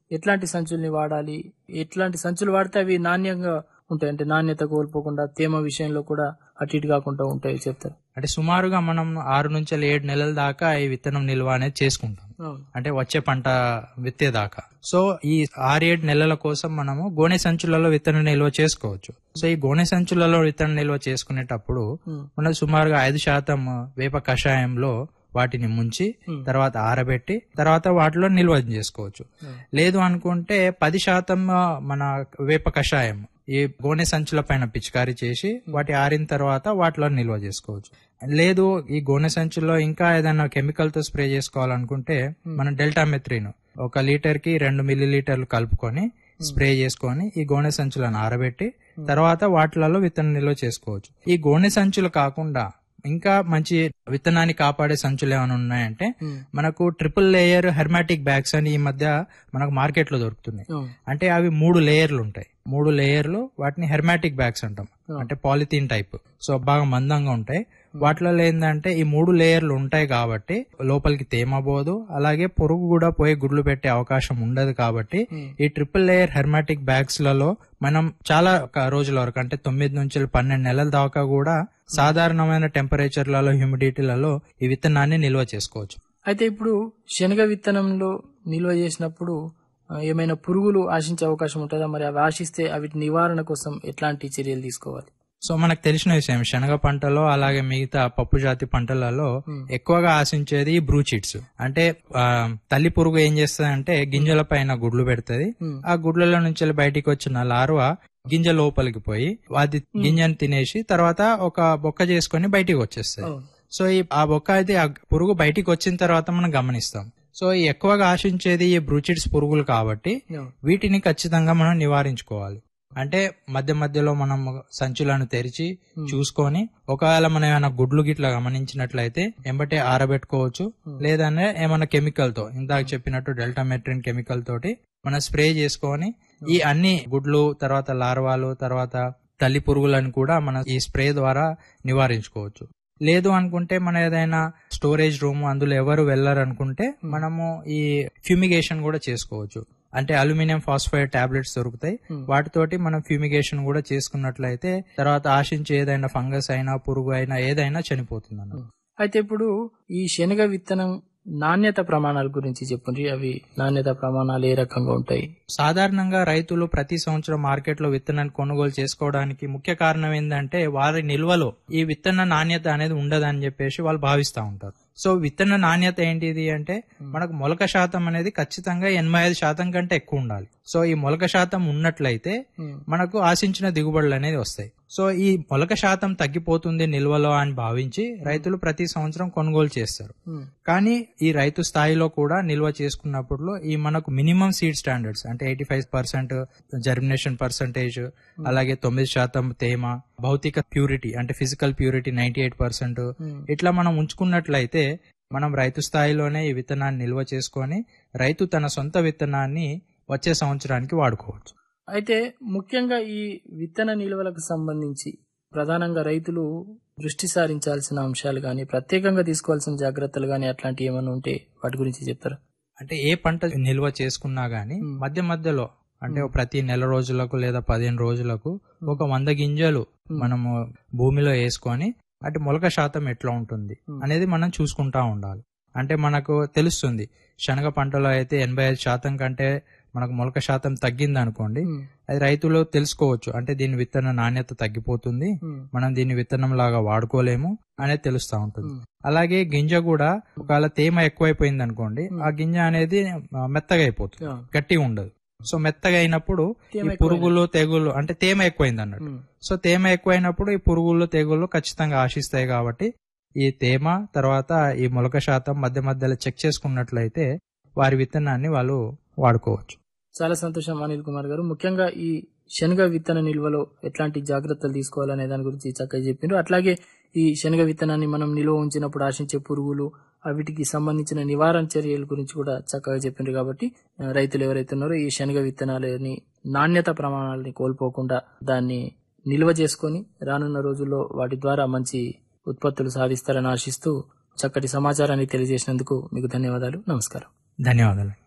ఎట్లాంటి సంచుల్ని వాడాలి ఎట్లాంటి సంచులు వాడితే అవి నాణ్యంగా ఉంటాయి అంటే నాణ్యత కోల్పోకుండా తేమ విషయంలో కూడా అటు ఇటు కాకుండా ఉంటాయి చెప్తారు అంటే సుమారుగా మనం ఆరు నుంచి ఏడు నెలల దాకా ఈ విత్తనం నిల్వ అనేది చేసుకుంటాం అవును అంటే వచ్చే పంట విత్తేదాకా సో ఈ ఆరేడు నెలల కోసం మనము గోనె సంచులలో విత్తనం నిల్వ చేసుకోవచ్చు సో ఈ గోనె సంచులలో విత్తనం నిల్వ చేసుకునేటప్పుడు ఉమ్, మనం సుమారుగా ఐదు శాతం వేప కషాయంలో వాటిని ముంచి Hmm. తర్వాత ఆరబెట్టి తర్వాత వాటిలో నిల్వ చేసుకోవచ్చు Hmm. లేదు అనుకుంటే పది శాతం ఆ, మన వేప కషాయం ఈ గోనె సంచుల పైన పిచికారీ చేసి వాటి ఆరిన తర్వాత వాటిలో నిల్వ చేసుకోవచ్చు లేదు ఈ గోనె సంచుల్లో ఇంకా ఏదైనా కెమికల్ తో స్ప్రే చేసుకోవాలనుకుంటే మనం డెల్టా మెత్రిన్ ఒక లీటర్ కి రెండు మిల్లీ లీటర్లు కలుపుకొని స్ప్రే చేసుకొని ఈ గోనె సంచులను ఆరబెట్టి తర్వాత వాటిలలో విత్తనం నిల్వ చేసుకోవచ్చు ఈ గోనె సంచులు కాకుండా ఇంకా మంచి విత్తనాన్ని కాపాడే సంచులు ఏమైనా ఉన్నాయంటే ఉమ్, మనకు ట్రిపుల్ లేయర్ హెర్మాటిక్ బ్యాగ్స్ అని ఈ మధ్య మనకు మార్కెట్ లో దొరుకుతున్నాయి అవును అంటే అవి మూడు లేయర్లు ఉంటాయి మూడు లేయర్లు వాటిని హెర్మాటిక్ బ్యాగ్స్ అంటాం అంటే పాలిథీన్ టైప్ సో బాగా మందంగా ఉంటాయి వాటిలో ఏంటంటే ఈ మూడు లేయర్లు ఉంటాయి కాబట్టి లోపలికి తేమ పోదు అలాగే పురుగు కూడా పోయి గుడ్లు పెట్టే అవకాశం ఉండదు కాబట్టి ఈ ట్రిపుల్ లేయర్ హెర్మాటిక్ బ్యాగ్స్ లలో మనం చాలా ఒక రోజుల వరకు అంటే తొమ్మిది నుంచి పన్నెండు నెలల దాకా కూడా సాధారణమైన టెంపరేచర్లలో హ్యూమిడిటీలలో ఈ విత్తనాన్ని నిల్వ చేసుకోవచ్చు అయితే ఇప్పుడు శనగ విత్తనంలో నిల్వ చేసినప్పుడు ఆ, ఏమైనా పురుగులు ఆశించే అవకాశం ఉంటుందా మరి అవి ఆశిస్తే అవి నివారణ కోసం ఎట్లాంటి చర్యలు తీసుకోవాలి సో మనకు తెలిసిన విషయం శనగ పంటలో అలాగే మిగతా పప్పు జాతి పంటలలో ఎక్కువగా ఆశించేది బ్రూచిట్స్ అంటే ఆ, తల్లి పురుగు ఏం చేస్తుంది గింజల పైన గుడ్లు పెడుతుంది Hmm. ఆ గుడ్లలో నుంచి బయటికి వచ్చిన లార్వ గింజ లోపలికి పోయి అది గింజను తినేసి తర్వాత ఒక బొక్క చేసుకొని బయటికి వచ్చేస్తుంది అవును. సో ఈ ఆ బొక్క అయితే ఆ పురుగు బయటికి వచ్చిన తర్వాత మనం గమనిస్తాం సో ఈ ఎక్కువగా ఆశించేది ఈ బ్రూచిట్స్ పురుగులు కాబట్టి అవును. వీటిని ఖచ్చితంగా మనం నివారించుకోవాలి అంటే మధ్య మధ్యలో మనం సంచులను తెరిచి చూసుకొని ఒకవేళ మనం ఏమైనా గుడ్లు గిట్లా గమనించినట్లయితే ఎంబటే ఆరబెట్టుకోవచ్చు లేదంటే ఏమైనా కెమికల్ తో ఇందాక చెప్పినట్టు డెల్టా మెట్రిన్ కెమికల్ తోటి మనం స్ప్రే చేసుకొని ఈ అన్ని గుడ్లు తర్వాత లార్వాలు తర్వాత తల్లి పురుగులను కూడా మనం ఈ స్ప్రే ద్వారా నివారించుకోవచ్చు లేదు అనుకుంటే మన ఏదైనా స్టోరేజ్ రూమ్ అందులో ఎవరు వెళ్ళారనుకుంటే మనము ఈ ఫ్యూమిగేషన్ కూడా చేసుకోవచ్చు అంటే అల్యూమినియం ఫాస్ఫైడ్ టాబ్లెట్స్ దొరుకుతాయి వాటితోటి మనం ఫ్యూమిగేషన్ కూడా చేసుకున్నట్లయితే తర్వాత ఆశించి ఏదైనా ఫంగస్ అయినా పురుగు అయినా ఏదైనా చనిపోతుంది అన్నమాట అయితే ఇప్పుడు ఈ శనగ విత్తనం నాణ్యత ప్రమాణాల గురించి చెప్పండి అవి నాణ్యత ప్రమాణాలు ఏ రకంగా ఉంటాయి సాధారణంగా రైతులు ప్రతి సంవత్సరం మార్కెట్ లో విత్తనాన్ని కొనుగోలు చేసుకోవడానికి ముఖ్య కారణం ఏంటంటే వారి నిల్వలో ఈ విత్తన నాణ్యత అనేది ఉండదని చెప్పేసి వాళ్ళు భావిస్తూ ఉంటారు సో విత్తన నాణ్యత ఏంటిది అంటే మనకు మొలక శాతం అనేది ఖచ్చితంగా ఎనభై ఐదు శాతం కంటే ఎక్కువ ఉండాలి సో ఈ మొలక శాతం ఉన్నట్లయితే మనకు ఆశించిన దిగుబడులు అనేది వస్తాయి సో ఈ మొలక శాతం తగ్గిపోతుంది నిల్వలో అని భావించి రైతులు ప్రతి సంవత్సరం కొనుగోలు చేస్తారు కానీ ఈ రైతు స్థాయిలో కూడా నిల్వ చేసుకున్నప్పుడు ఈ మనకు మినిమం సీడ్ స్టాండర్డ్స్ అంటే eighty five percent germination percentage అలాగే తొమ్మిది శాతం తేమ భౌతిక ప్యూరిటీ అంటే physical purity ninety eight percent ఇట్లా మనం ఉంచుకున్నట్లయితే మనం రైతు స్థాయిలోనే ఈ విత్తనాన్ని నిల్వ చేసుకొని రైతు తన సొంత విత్తనాన్ని వచ్చే సంవత్సరానికి వాడుకోవచ్చు అయితే ముఖ్యంగా ఈ విత్తన నిల్వలకు సంబంధించి ప్రధానంగా రైతులు దృష్టి సారించాల్సిన అంశాలు కానీ ప్రత్యేకంగా తీసుకోవాల్సిన జాగ్రత్తలు కానీ అట్లాంటివి ఏమైనా ఉంటే వాటి గురించి చెప్తారా అంటే ఏ పంట నిల్వ చేసుకున్నా గానీ మధ్య మధ్యలో అంటే ప్రతి నెల రోజులకు లేదా పదిహేను రోజులకు ఒక వంద గింజలు మనము భూమిలో వేసుకొని అటు మొలక శాతం ఎట్లా ఉంటుంది అనేది మనం చూసుకుంటా ఉండాలి అంటే మనకు తెలుస్తుంది శనగ పంటలో అయితే ఎనభై ఐదు శాతం కంటే మనకు మొలక శాతం తగ్గింది అనుకోండి అది రైతులు తెలుసుకోవచ్చు అంటే దీని విత్తన నాణ్యత తగ్గిపోతుంది మనం దీన్ని విత్తనం లాగా వాడుకోలేము అనేది తెలుస్తా ఉంటుంది అలాగే గింజ కూడా ఒకవేళ తేమ ఎక్కువైపోయింది అనుకోండి ఆ గింజ అనేది ఆ, మెత్తగా అయిపోతుంది గట్టిగా ఉండదు సో మెత్తగా అయినప్పుడు ఈ పురుగులు తెగులు అంటే తేమ ఎక్కువైంది అన్నట్టు సో తేమ ఎక్కువైనప్పుడు ఈ పురుగులు తెగులు ఖచ్చితంగా ఆశిస్తాయి కాబట్టి ఈ తేమ తర్వాత ఈ మొలక శాతం మధ్య మధ్యలో చెక్ చేసుకున్నట్లయితే వారి విత్తనాన్ని వాళ్ళు వాడుకోవచ్చు చాలా సంతోషం అనిల్ కుమార్ గారు ముఖ్యంగా ఈ శనగ విత్తన నిల్వలో ఎట్లాంటి జాగ్రత్తలు తీసుకోవాలనే దాని గురించి చక్కగా చెప్పిండ్రు అట్లాగే ఈ శనగ విత్తనాన్ని మనం నిల్వ ఉంచినప్పుడు ఆశించే పురుగులు వీటికి సంబంధించిన నివారణ చర్యల గురించి కూడా చక్కగా చెప్పిండ్రు కాబట్టి ఆ, రైతులు ఎవరైతే ఉన్నారో ఈ శనగ విత్తనాలని నాణ్యత ప్రమాణాలని కోల్పోకుండా దాన్ని నిల్వ చేసుకొని రానున్న రోజుల్లో వాటి ద్వారా మంచి ఉత్పత్తులు సాధిస్తారని ఆశిస్తూ చక్కటి సమాచారాన్ని తెలియజేసినందుకు మీకు ధన్యవాదాలు నమస్కారం ధన్యవాదాలు